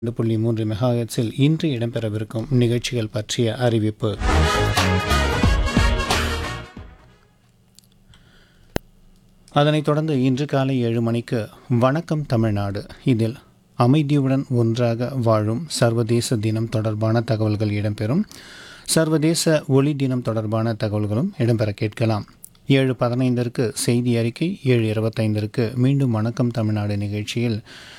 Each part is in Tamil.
ரெண்டு புள்ளி மூன்று மெகாஹெட்ஸில் இன்று இடம்பெறவிருக்கும் நிகழ்ச்சிகள் பற்றிய அறிவிப்பு அதனைத் தொடர்ந்து இன்று காலை ஏழு மணிக்கு வணக்கம் தமிழ்நாடு இதில் அமைதியுடன் ஒன்றாக வாழும் சர்வதேச தினம் தொடர்பான தகவல்கள் இடம்பெறும் சர்வதேச ஒளி தினம் தொடர்பான தகவல்களும் இடம்பெற கேட்கலாம் ஏழு பதினைந்திற்கு செய்தி அறிக்கை ஏழு இருபத்தைந்திற்கு மீண்டும் வணக்கம் தமிழ்நாடு நிகழ்ச்சியில்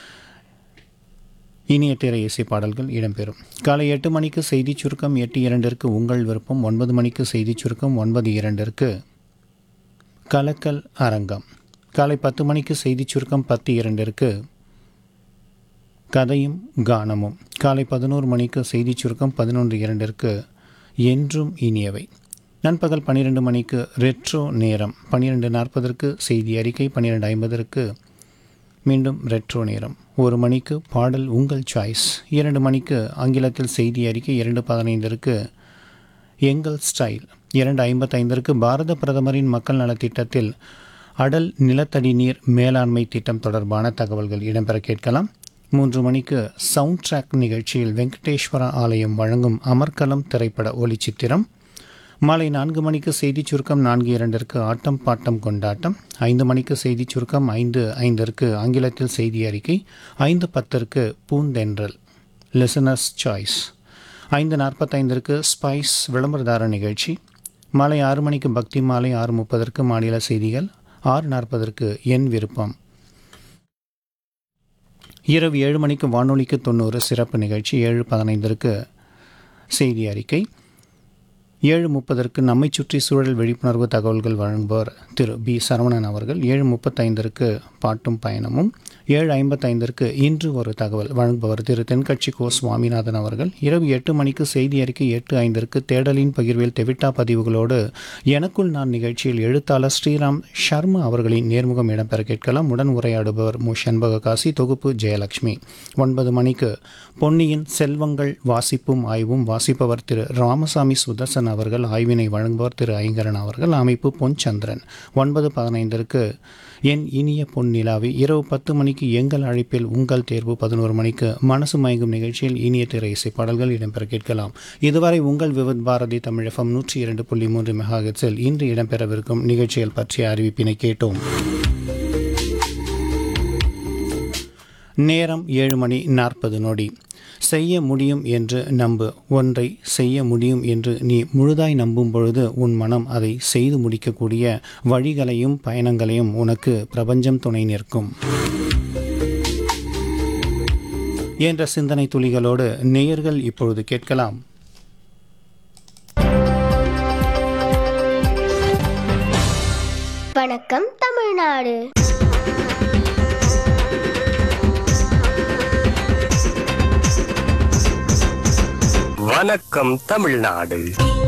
இனிய திரை இசை பாடல்கள் இடம்பெறும் காலை எட்டு மணிக்கு செய்திச் சுருக்கம் எட்டு இரண்டிற்கு உங்கள் விருப்பம் ஒன்பது மணிக்கு செய்திச் சுருக்கம் ஒன்பது இரண்டிற்கு கலக்கல் அரங்கம் காலை பத்து மணிக்கு செய்திச் சுருக்கம் பத்து இரண்டிற்கு கதையும் கானமும் காலை பதினோரு மணிக்கு செய்திச் சுருக்கம் பதினொன்று இரண்டிற்கு என்றும் இனியவை நண்பகல் பன்னிரெண்டு மணிக்கு ரெட்ரோ நேரம் பன்னிரெண்டு நாற்பதற்கு செய்தி அறிக்கை பன்னிரெண்டு ஐம்பதற்கு மீண்டும் ரெட்ரோ நேரம் ஒரு மணிக்கு பாடல் உங்கள் சாய்ஸ் இரண்டு மணிக்கு ஆங்கிலத்தில் செய்தி அறிக்கை இரண்டு பதினைந்திற்கு எங்கள் ஸ்டைல் இரண்டு ஐம்பத்தைந்திற்கு பாரத பிரதமரின் மக்கள் நலத்திட்டத்தில் அடல் நிலத்தடி நீர் மேலாண்மை திட்டம் தொடர்பான தகவல்கள் இடம்பெற கேட்கலாம் மூன்று மணிக்கு சவுண்ட் ட்ராக் நிகழ்ச்சியில் வெங்கடேஸ்வர ஆலயம் வழங்கும் அமர்கலம் திரைப்பட ஒளிச்சித்திரம் மாலை நான்கு மணிக்கு செய்திச் சுருக்கம் நான்கு இரண்டிற்கு ஆட்டம் பாட்டம் கொண்டாட்டம் ஐந்து மணிக்கு செய்திச் சுருக்கம் ஐந்து ஐந்திற்கு ஆங்கிலத்தில் செய்தி அறிக்கை ஐந்து பத்திற்கு பூந்தென்றல் லிசனர்ஸ் சாய்ஸ் ஐந்து நாற்பத்தைந்திற்கு ஸ்பைஸ் விளம்பரதார நிகழ்ச்சி மாலை ஆறு மணிக்கு பக்தி மாலை ஆறு முப்பதற்கு மாநில செய்திகள் ஆறு நாற்பதற்கு என் விருப்பம் இரவு ஏழு மணிக்கு வானொலிக்கு தொண்ணூறு சிறப்பு நிகழ்ச்சி ஏழு பதினைந்திற்கு செய்தி அறிக்கை ஏழு முப்பதற்கு நம்மை சுற்றி சூழல் விழிப்புணர்வு தகவல்கள் வழங்குபவர் திரு பி சரவணன் அவர்கள் ஏழு முப்பத்தைந்திற்கு பாட்டும் பயணமும் ஏழு ஐம்பத்தைந்திற்கு இன்று ஒரு தகவல் வழங்குபவர் திரு தென்கட்சி கோ சுவாமிநாதன் அவர்கள் இரவு எட்டு மணிக்கு செய்தி அறிக்கை எட்டு ஐந்திற்கு தேடலின் பகிர்வில் தெவிட்டா பதிவுகளோடு எனக்குள் நான் நிகழ்ச்சியில் எழுத்தாளர் ஸ்ரீராம் சர்மா அவர்களின் நேர்முகம் இடம்பெற கேட்கலாம் உடன் உரையாடுபவர் மு செண்பக காசி தொகுப்பு ஜெயலட்சுமி ஒன்பது மணிக்கு பொன்னியின் செல்வங்கள் வாசிப்பும் ஆய்வும் வாசிப்பவர் திரு ராமசாமி சுதர்சன் அவர்கள் ஆய்வினை வழங்குபவர் திரு ஐங்கரன் அவர்கள் அமைப்பு பொன் சந்திரன் ஒன்பது பதினைந்திற்கு என் இனிய பொன் நிலாவி இரவு பத்து மணிக்கு எங்கள் அழைப்பில் உங்கள் தேர்வு பதினோரு மணிக்கு மனசு மயங்கும் நிகழ்ச்சியில் இனிய திரை இசை பாடல்கள் இடம்பெற கேட்கலாம் இதுவரை உங்கள் விவத் பாரதி தமிழ் எஃப்எம் நூற்றி இரண்டு புள்ளி மூன்று மெகாஹெட்ஸில் இன்று இடம்பெறவிருக்கும் நிகழ்ச்சிகள் பற்றிய அறிவிப்பினை கேட்டோம் நேரம் ஏழு மணி நாற்பது நொடி செய்ய முடியும் என்று நம்பு ஒன்றை செய்ய முடியும் என்று நீ முழுதாய் நம்பும் பொழுது உன் மனம் அதை செய்து முடிக்கக்கூடிய வழிகளையும் பயணங்களையும் உனக்கு பிரபஞ்சம் துணை நிற்கும் என்ற சிந்தனை துளிகளோடு நேயர்கள் இப்பொழுது கேட்கலாம் வணக்கம் தமிழ்நாடு வணக்கம் தமிழ்நாடு